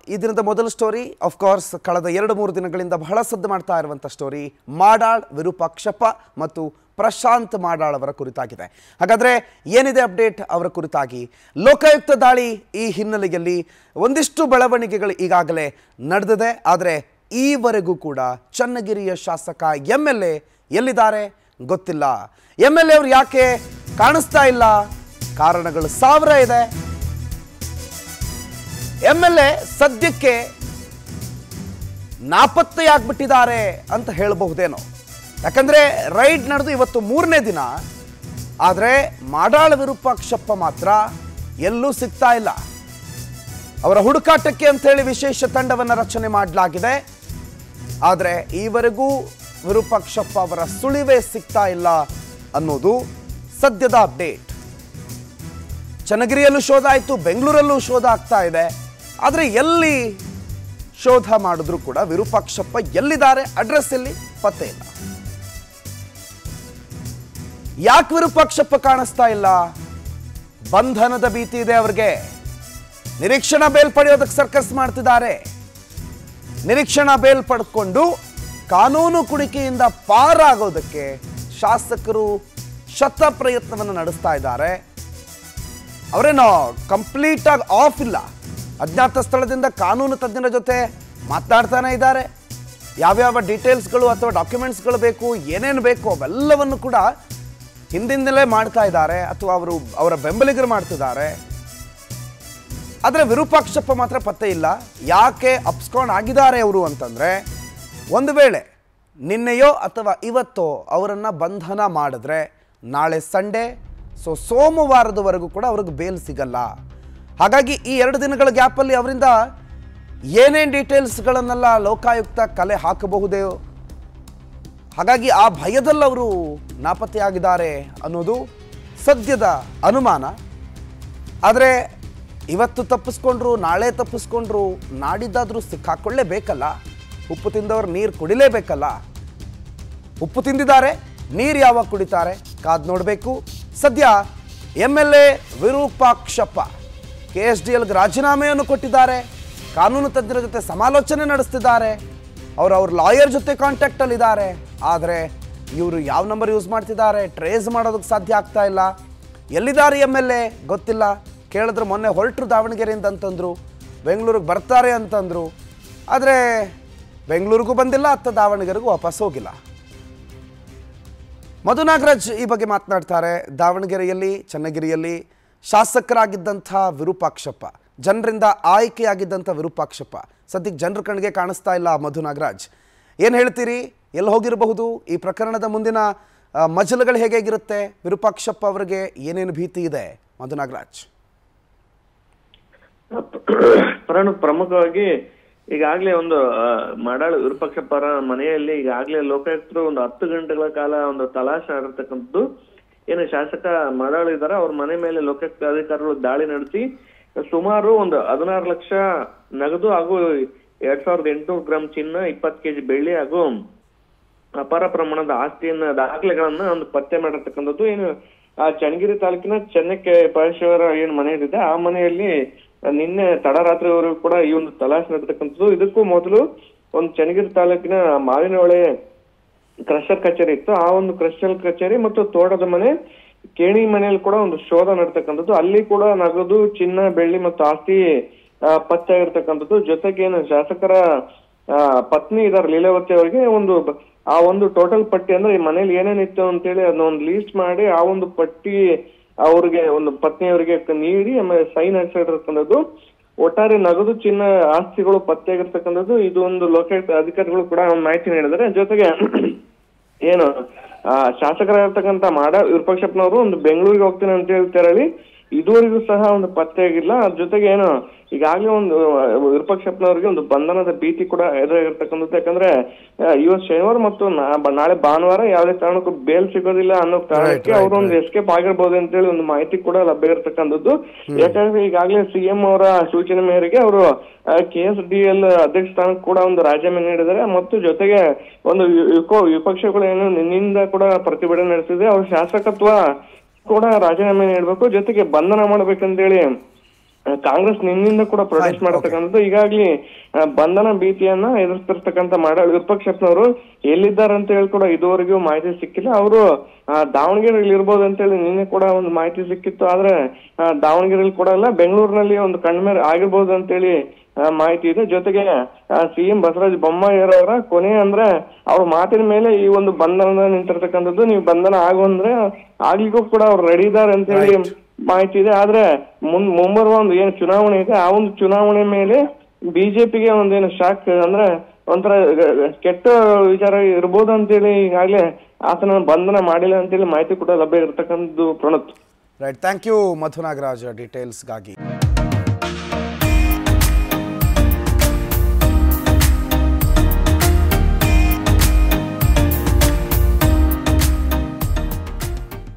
ಈ ದಿನದ ಮೊದಲ ಸ್ಟೋರಿ ಆಫ್ ಕೋರ್ಸ್ ಕಳೆದ ಎರಡು ಮೂರು ದಿನಗಳಿಂದ ಬಹಳ ಸದ್ದು ಮಾಡ್ತಾ ಇರುವಂಥ ಸ್ಟೋರಿ ಮಾಡಾಳ್ ವಿರೂಪಾಕ್ಷಪ್ಪ ಮತ್ತು ಪ್ರಶಾಂತ್ ಮಾಡಾಳ್ ಅವರ ಕುರಿತಾಗಿದೆ ಹಾಗಾದರೆ ಏನಿದೆ ಅಪ್ಡೇಟ್ ಅವರ ಕುರಿತಾಗಿ ಲೋಕಾಯುಕ್ತ ದಾಳಿ ಈ ಹಿನ್ನೆಲೆಯಲ್ಲಿ ಒಂದಿಷ್ಟು ಬೆಳವಣಿಗೆಗಳು ಈಗಾಗಲೇ ನಡೆದಿದೆ ಆದರೆ ಈವರೆಗೂ ಕೂಡ ಚನ್ನಗಿರಿಯ ಶಾಸಕ ಎಮ್ ಎಲ್ ಎ ಎಲ್ಲಿದ್ದಾರೆ ಗೊತ್ತಿಲ್ಲ ಎಮ್ ಎಲ್ ಎ ಅವರು ಯಾಕೆ ಕಾಣಿಸ್ತಾ ಇಲ್ಲ ಕಾರಣಗಳು ಸಾವಿರ ಇದೆ ಎಮ್ ಎಲ್ ಎ ಸದ್ಯಕ್ಕೆ ನಾಪತ್ತೆಯಾಗ್ಬಿಟ್ಟಿದ್ದಾರೆ ಅಂತ ಹೇಳಬಹುದೇನೋ ಯಾಕಂದ್ರೆ ರೈಡ್ ನಡೆದು ಇವತ್ತು ಮೂರನೇ ದಿನ ಆದರೆ ಮಾಡಾಳ ವಿರೂಪಾಕ್ಷಪ್ಪ ಮಾತ್ರ ಎಲ್ಲೂ ಸಿಗ್ತಾ ಇಲ್ಲ ಅವರ ಹುಡುಕಾಟಕ್ಕೆ ಅಂತೇಳಿ ವಿಶೇಷ ತಂಡವನ್ನು ರಚನೆ ಮಾಡಲಾಗಿದೆ ಆದರೆ ಈವರೆಗೂ ವಿರೂಪಾಕ್ಷಪ್ಪ ಅವರ ಸುಳಿವೇ ಸಿಗ್ತಾ ಇಲ್ಲ ಅನ್ನೋದು ಸದ್ಯದ ಅಪ್ಡೇಟ್ ಚನ್ನಗಿರಿಯಲ್ಲೂ ಶೋಧ ಆಯಿತು ಬೆಂಗಳೂರಲ್ಲೂ ಶೋಧ ಆಗ್ತಾ ಇದೆ ಆದರೆ ಎಲ್ಲಿ ಶೋಧ ಮಾಡಿದ್ರು ಕೂಡ ವಿರೂಪಾಕ್ಷಪ್ಪ ಎಲ್ಲಿದ್ದಾರೆ ಅಡ್ರೆಸ್ ಎಲ್ಲಿ ಪತ್ತೆ ಇಲ್ಲ ಯಾಕೆ ವಿರೂಪಾಕ್ಷಪ್ಪ ಕಾಣಿಸ್ತಾ ಇಲ್ಲ ಬಂಧನದ ಭೀತಿ ಇದೆ ಅವ್ರಿಗೆ ನಿರೀಕ್ಷಣಾ ಬೇಲ್ ಪಡೆಯೋದಕ್ಕೆ ಸರ್ಕಸ್ ಮಾಡ್ತಿದ್ದಾರೆ ನಿರೀಕ್ಷಣಾ ಬೇಲ್ ಪಡ್ಕೊಂಡು ಕಾನೂನು ಕುಣಿಕೆಯಿಂದ ಪಾರಾಗೋದಕ್ಕೆ ಶಾಸಕರು ಶತ ಪ್ರಯತ್ನವನ್ನು ನಡೆಸ್ತಾ ಇದ್ದಾರೆ ಅವರೇನೋ ಕಂಪ್ಲೀಟ್ ಆಗಿ ಆಫ್ ಇಲ್ಲ ಅಜ್ಞಾತ ಸ್ಥಳದಿಂದ ಕಾನೂನು ತಜ್ಞರ ಜೊತೆ ಮಾತನಾಡ್ತಾನೆ ಇದ್ದಾರೆ ಯಾವ್ಯಾವ ಡೀಟೇಲ್ಸ್ಗಳು ಅಥವಾ ಡಾಕ್ಯುಮೆಂಟ್ಸ್ಗಳು ಬೇಕು ಏನೇನು ಬೇಕು ಅವೆಲ್ಲವನ್ನು ಕೂಡ ಹಿಂದಿಂದಲೇ ಮಾಡ್ತಾ ಇದ್ದಾರೆ ಅಥವಾ ಅವರು ಅವರ ಬೆಂಬಲಿಗರು ಮಾಡ್ತಿದ್ದಾರೆ ಆದರೆ ವಿರೂಪಾಕ್ಷಪ್ಪ ಮಾತ್ರ ಪತ್ತೆ ಇಲ್ಲ ಯಾಕೆ ಅಪ್ಸ್ಕೊಂಡು ಆಗಿದ್ದಾರೆ ಅವರು ಅಂತಂದರೆ ಒಂದು ವೇಳೆ ನಿನ್ನೆಯೋ ಅಥವಾ ಇವತ್ತೋ ಅವರನ್ನು ಬಂಧನ ಮಾಡಿದ್ರೆ ನಾಳೆ ಸಂಡೇ ಸೊ ಸೋಮವಾರದವರೆಗೂ ಕೂಡ ಅವ್ರಿಗೆ ಬೇಲ್ ಸಿಗಲ್ಲ ಹಾಗಾಗಿ ಈ ಎರಡು ದಿನಗಳ ಗ್ಯಾಪಲ್ಲಿ ಅವರಿಂದ ಏನೇನು ಡೀಟೇಲ್ಸ್ಗಳನ್ನೆಲ್ಲ ಲೋಕಾಯುಕ್ತ ಕಲೆ ಹಾಕಬಹುದೇ ಹಾಗಾಗಿ ಆ ಭಯದಲ್ಲಿ ಅವರು ನಾಪತ್ತೆಯಾಗಿದ್ದಾರೆ ಅನ್ನೋದು ಸದ್ಯದ ಅನುಮಾನ ಆದರೆ ಇವತ್ತು ತಪ್ಪಿಸ್ಕೊಂಡ್ರು ನಾಳೆ ತಪ್ಪಿಸ್ಕೊಂಡ್ರು ನಾಡಿದ್ದಾದರೂ ಸಿಕ್ಕಾಕೊಳ್ಳೇಬೇಕಲ್ಲ ಉಪ್ಪು ತಿಂದವರು ನೀರು ಕುಡಿಲೇಬೇಕಲ್ಲ ಉಪ್ಪು ತಿಂದಿದ್ದಾರೆ ನೀರು ಯಾವಾಗ ಕುಡಿತಾರೆ ಕಾದ್ ನೋಡಬೇಕು ಸದ್ಯ M L A Virupakshappa K S D ಎಲ್ಗೆ ರಾಜೀನಾಮೆಯನ್ನು ಕೊಟ್ಟಿದ್ದಾರೆ ಕಾನೂನು ತಜ್ಞರ ಜೊತೆ ಸಮಾಲೋಚನೆ ನಡೆಸ್ತಿದ್ದಾರೆ ಅವರು ಅವ್ರ ಲಾಯರ್ ಜೊತೆ ಕಾಂಟ್ಯಾಕ್ಟಲ್ಲಿದ್ದಾರೆ ಆದರೆ ಇವರು ಯಾವ ನಂಬರ್ ಯೂಸ್ ಮಾಡ್ತಿದ್ದಾರೆ ಟ್ರೇಸ್ ಮಾಡೋದಕ್ಕೆ ಸಾಧ್ಯ ಆಗ್ತಾ ಇಲ್ಲ ಎಲ್ಲಿದ್ದಾರೆ ಎಮ್ ಎಲ್ ಎ ಗೊತ್ತಿಲ್ಲ ಕೇಳಿದ್ರೆ ಮೊನ್ನೆ ಹೊರಟರು ದಾವಣಗೆರೆಯಿಂದ ಅಂತಂದರು ಬೆಂಗಳೂರಿಗೆ ಬರ್ತಾರೆ ಅಂತಂದರು ಆದರೆ ಬೆಂಗಳೂರಿಗೂ ಬಂದಿಲ್ಲ ಅತ್ತ ದಾವಣಗೆರೆಗೂ ವಾಪಸ್ ಹೋಗಿಲ್ಲ ಮಧು ನಾಗರಾಜ್ ಈ ಬಗ್ಗೆ ಮಾತನಾಡ್ತಾರೆ ದಾವಣಗೆರೆಯಲ್ಲಿ ಚನ್ನಗಿರಿಯಲ್ಲಿ ಶಾಸಕರಾಗಿದ್ದಂಥ ವಿರೂಪಾಕ್ಷಪ್ಪ ಜನರಿಂದ ಆಯ್ಕೆಯಾಗಿದ್ದಂಥ ವಿರೂಪಾಕ್ಷಪ್ಪ ಸದ್ಯಕ್ಕೆ ಜನರ ಕಣ್ಣಿಗೆ ಕಾಣಿಸ್ತಾ ಇಲ್ಲ ಮಧು ನಾಗರಾಜ್ ಏನು ಹೇಳ್ತೀರಿ ಎಲ್ಲಿ ಹೋಗಿರಬಹುದು ಈ ಪ್ರಕರಣದ ಮುಂದಿನ ಆ, ಮಜಲುಗಳು ಹೇಗಿರುತ್ತೆ ವಿರೂಪಾಕ್ಷಪ್ಪ ಅವರಿಗೆ ಏನೇನು ಭೀತಿ ಇದೆ ಮಧು ನಾಗರಾಜ್ ಪರಣ ಪ್ರಮುಖವಾಗಿ ಈಗಾಗ್ಲೇ ಒಂದು ಆ, ಮಾಡಾಳು ವಿರೂಪಾಕ್ಷಪ್ಪರ ಮನೆಯಲ್ಲಿ ಈಗಾಗ್ಲೇ ಲೋಕಾಯುಕ್ತರು ಒಂದು ಹತ್ತು ಗಂಟೆಗಳ ಕಾಲ ಒಂದು ತಲಾಶೆ ಆಡಿರ್ತಕ್ಕಂಥದ್ದು ಏನು ಶಾಸಕ ಮಾಡಾಳು ಇದಾರೆ ಅವ್ರ ಮನೆ ಮೇಲೆ ಲೋಕಾಯುಕ್ತ ಅಧಿಕಾರಿಗಳು ದಾಳಿ ನಡೆಸಿ ಸುಮಾರು ಒಂದು ಹದಿನಾರು ಲಕ್ಷ ನಗದು ಹಾಗೂ ಎರಡ್ ಸಾವಿರದ ಎಂಟುನೂರು ಗ್ರಾಂ ಚಿನ್ನ ಇಪ್ಪತ್ತು ಕೆಜಿ ಬೆಳ್ಳಿ ಹಾಗೂ ಅಪಾರ ಪ್ರಮಾಣದ ಆಸ್ತಿಯನ್ನ ದಾಖಲೆಗಳನ್ನ ಒಂದು ಪತ್ತೆ ಮಾಡಿರ್ತಕ್ಕಂಥದ್ದು ಏನು ಆ ಚನ್ನಗಿರಿ ತಾಲೂಕಿನ ಚೆನ್ನಕ್ಕೆ ಪರಮೇಶ್ವರ ಏನ್ ಮನೆ ಇದೆ ಆ ಮನೆಯಲ್ಲಿ ನಿನ್ನೆ ತಡರಾತ್ರಿವರೆಗೂ ಕೂಡ ಈ ಒಂದು ತಲಾಶೆ ನಡೆತಕ್ಕಂಥದ್ದು ಇದಕ್ಕೂ ಮೊದಲು ಒಂದು ಚನ್ನಗಿರಿ ತಾಲೂಕಿನ ಮಾವಿನಹೊಳೆ ಕ್ರಷರ್ ಕಚೇರಿ ಇತ್ತು ಆ ಒಂದು ಕ್ರಷರ್ ಕಚೇರಿ ಮತ್ತು ತೋಟದ ಮನೆ ಕೇಣಿ ಮನೆಯಲ್ಲಿ ಕೂಡ ಒಂದು ಶೋಧ ನಡ್ತಕ್ಕಂಥದ್ದು ಅಲ್ಲಿ ಕೂಡ ನಗದು ಚಿನ್ನ ಬೆಳ್ಳಿ ಮತ್ತು ಆಸ್ತಿ ಆ, ಪತ್ತೆ ಆಗಿರ್ತಕ್ಕಂಥದ್ದು ಜೊತೆಗೆ ಏನು ಶಾಸಕರ ಆ, ಪತ್ನಿ ಇದಾರೆ ಲೀಲಾವತಿ ಅವರಿಗೆ ಒಂದು ಬ- ಆ ಒಂದು ಟೋಟಲ್ ಪಟ್ಟಿ ಅಂದ್ರೆ ಈ ಮನೇಲಿ ಏನೇನಿತ್ತು ಅಂತೇಳಿ ಅದನ್ನ ಒಂದು ಲೀಸ್ಟ್ ಮಾಡಿ ಆ ಒಂದು ಪಟ್ಟಿ ಅವ್ರಿಗೆ ಒಂದು ಪತ್ನಿಯವರಿಗೆ ಕ- ನೀಡಿ ಆಮೇಲೆ ಸೈನ್ ಹಾಕ್ಸಿರ್ತಕ್ಕಂಥದ್ದು ಒಟ್ಟಾರೆ ನಗದು ಚಿನ್ನ ಆಸ್ತಿಗಳು ಪತ್ತೆಯಾಗಿರ್ತಕ್ಕಂಥದ್ದು ಇದು ಒಂದು ಲೋಕಾಯುಕ್ತ ಅಧಿಕಾರಿಗಳು ಕೂಡ ಒಂದು ಮಾಹಿತಿ ನೀಡಿದ್ದಾರೆ ಜೊತೆಗೆ ಏನು ಆ ಶಾಸಕರಾಗಿರ್ತಕ್ಕಂಥ ಮಾಡ ವಿರೂಪಾಕ್ಷಪ್ಪನವರು ಒಂದು ಬೆಂಗಳೂರಿಗೆ ಹೋಗ್ತೀನಿ ಅಂತ ಹೇಳಿ ತೆರಳಿ ಇದುವರೆಗೂ ಸಹ ಒಂದು ಪತ್ತೆ ಆಗಿಲ್ಲ ಅದ್ರ ಜೊತೆಗೆ ಏನು ಈಗಾಗಲೇ ಒಂದು ಆ, ವಿರೂಪಾಕ್ಷಪ್ಪನವರಿಗೆ ಒಂದು ಬಂಧನದ ಭೀತಿ ಕೂಡ ಎದುರಾಗಿರ್ತಕ್ಕಂಥದ್ದು ಯಾಕಂದ್ರೆ ಆ, ಇವತ್ತು ಶನಿವಾರ ಮತ್ತು ನಾ- ಬ- ನಾಳೆ ಭಾನುವಾರ ಯಾವುದೇ ಕಾರಣಕ್ಕೂ ಬೇಲ್ ಸಿಗೋದಿಲ್ಲ ಅನ್ನೋ ಕಾರಣಕ್ಕೆ right, ಅವರು ಒಂದು ಎಸ್ಕೇಪ್ ಆಗಿರ್ಬೋದು ಅಂತೇಳಿ ಒಂದು ಮಾಹಿತಿ ಕೂಡ ಲಭ್ಯ ಇರತಕ್ಕಂಥದ್ದು ಯಾಕಂದ್ರೆ ಈಗಾಗಲೇ ಸಿಎಂ ಅವರ ಸೂಚನೆ ಮೇರೆಗೆ ಅವರು ಕೆ ಎಸ್ ಡಿ ಎಲ್ ಅಧ್ಯಕ್ಷ ಸ್ಥಾನಕ್ಕೆ ಕೂಡ ಒಂದು ರಾಜೀನಾಮೆ ನೀಡಿದ್ದಾರೆ ಮತ್ತು ಜೊತೆಗೆ ಒಂದು ವಿ- ವಿಕೋ- ವಿಪಕ್ಷಗಳು ಏನು ನಿನ್ನಿಂದ ಕೂಡ ಪ್ರತಿಭಟನೆ ನಡೆಸಿದೆ ಅವ್ರ ಶಾಸಕತ್ವ ಕೂಡ ರಾಜೀನಾಮೆ ನೀಡಬೇಕು ಜೊತೆಗೆ ಬಂಧನ ಮಾಡ್ಬೇಕಂತೇಳಿ ಕಾಂಗ್ರೆಸ್ ನಿನ್ನಿಂದ ಕೂಡ ಪ್ರೊಟೆಸ್ಟ್ Fine, ಮಾಡತಕ್ಕಂಥದ್ದು ಈಗಾಗ್ಲೇ ಆ, ಬಂಧನ ಭೀತಿಯನ್ನ ಎದುರಿಸ್ತಿರ್ತಕ್ಕಂಥ ಮಾಡಾಳ್ ವಿಪಕ್ಷಪ್ಪನವರು ಎಲ್ಲಿದ್ದಾರೆ ಅಂತ ಹೇಳಿ ಕೂಡ ಇದುವರೆಗೂ ಮಾಹಿತಿ ಸಿಕ್ಕಿಲ್ಲ ಅವರು ದಾವಣಗೆರೆಯಲ್ಲಿ ಇರ್ಬೋದು ಅಂತ ಹೇಳಿ ನಿನ್ನೆ ಕೂಡ ಒಂದು ಮಾಹಿತಿ ಸಿಕ್ಕಿತ್ತು ಆದ್ರೆ ಆ, ದಾವಣಗೆರೆಯಲ್ಲಿ ಕೂಡ ಅಲ್ಲ ಬೆಂಗಳೂರಿನಲ್ಲಿ ಒಂದು ಕಣ್ಮೇರ್ ಆಗಿರ್ಬೋದು ಅಂತ ಹೇಳಿ ಆ, ಮಾಹಿತಿ ಇದೆ ಜೊತೆಗೆ ಸಿಎಂ ಬಸವರಾಜ ಬೊಮ್ಮಾಯಿಯವರ ಕೊನೆ ಅಂದ್ರೆ ಅವ್ರ ಮಾತಿನ ಮೇಲೆ ಈ ಒಂದು ಬಂಧನ ನಿಂತಿರ್ತಕ್ಕಂಥದ್ದು ನೀವು ಬಂಧನ ಆಗು ಅಂದ್ರೆ ಆಗ್ಲಿಕ್ಕೂ ಕೂಡ ಅವ್ರು ರೆಡಿ ಇದ್ದಾರೆ ಅಂತ ಹೇಳಿ ಮಾಹಿತಿ ಇದೆ ಆದ್ರೆ ಮುನ್ ಮುಂಬರುವ ಒಂದು ಏನು ಚುನಾವಣೆ ಇದೆ ಆ ಒಂದು ಚುನಾವಣೆ ಮೇಲೆ ಬಿಜೆಪಿಗೆ ಒಂದೇನು ಶಾಕ್ ಅಂದ್ರೆ ಒಂಥರ ಕೆಟ್ಟ ವಿಚಾರ ಇರ್ಬೋದು ಅಂತೇಳಿ ಈಗಾಗಲೇ ಆತನ ಬಂಧನ ಮಾಡಿಲ್ಲ ಅಂತೇಳಿ ಮಾಹಿತಿ ಕೂಡ ಲಭ್ಯ ಇರತಕ್ಕಂಥದ್ದು Pranath right thank you Madhu Nagaraj ಡೀಟೇಲ್ಸ್ಗಾಗಿ